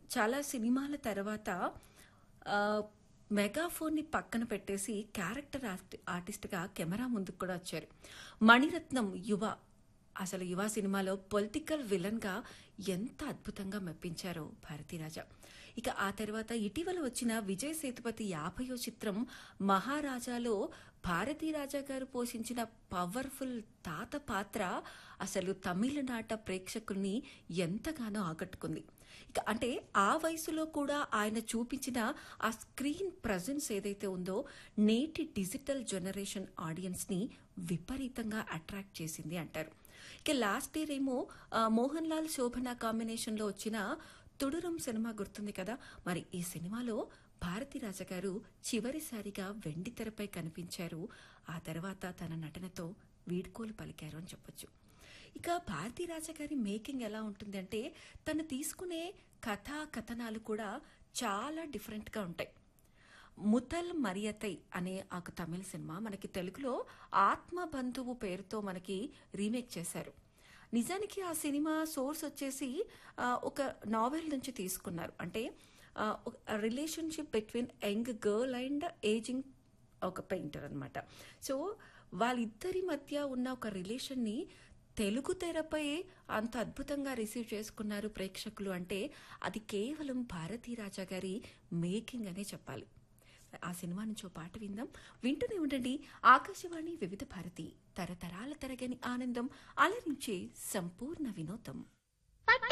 చాలా సినిమాల తర్వాత ఆ, మెగాఫోన్ని పక్కన పెట్టేసి క్యారెక్టర్ ఆర్టి- ఆర్టిస్ట్గా కెమెరా ముందుకు కూడా వచ్చారు మణిరత్నం యువ అసలు యువ సినిమాలో పొలిటికల్ విలన్గా ఎంత అద్భుతంగా మెప్పించారో భారతీరాజా ఇక ఆ తర్వాత ఇటీవల వచ్చిన విజయ్ సేతుపతి యాభయో చిత్రం మహారాజాలో భారతీరాజా గారు పోషించిన పవర్ఫుల్ తాత పాత్ర అసలు తమిళనాట ప్రేక్షకుల్ని ఎంతగానో ఆకట్టుకుంది ఇక అంటే ఆ వయసులో కూడా ఆయన చూపించిన ఆ స్క్రీన్ ప్రజెన్స్ ఏదైతే ఉందో నేటి డిజిటల్ జనరేషన్ ఆడియన్స్ ని విపరీతంగా అట్రాక్ట్ చేసింది అంటారు ఇక లాస్ట్ ఇయర్ ఏమో ఆ, మోహన్ లాల్ శోభన కాంబినేషన్ లో వచ్చిన తుడురం సినిమా గుర్తుంది కదా మరి ఈ సినిమాలో భారతీరాజ గారు చివరిసారిగా వెండి తెరపై కనిపించారు ఆ తర్వాత తన నటనతో వీడ్కోలు పలికారు అని చెప్పొచ్చు ఇక భారతీరాజ గారి మేకింగ్ ఎలా ఉంటుందంటే తను తీసుకునే కథా కథనాలు కూడా చాలా డిఫరెంట్గా ఉంటాయి ముతల్ మరియతై అనే ఒక తమిళ సినిమా మనకి తెలుగులో ఆత్మ బంధువు పేరుతో మనకి రీమేక్ చేశారు నిజానికి ఆ సినిమా సోర్స్ వచ్చేసి ఆ, ఒక నావెల్ నుంచి తీసుకున్నారు అంటే relationship between young girl and ageing ఒక పెయింటర్ అనమాట సో వాళ్ళిద్దరి మధ్య ఉన్న ఒక రిలేషన్ని తెలుగు తెరపై అంత అద్భుతంగా రిసీవ్ చేసుకున్నారు ప్రేక్షకులు అంటే అది కేవలం భారతీ రాజా గారి మేకింగ్ అనే చెప్పాలి ఆ సినిమా నుంచి ఓ పాట విందాం వింటూనే ఉండండి ఆకాశవాణి వివిధ భారతి తరతరాల తరగని ఆనందం అలరించే సంపూర్ణ వినోదం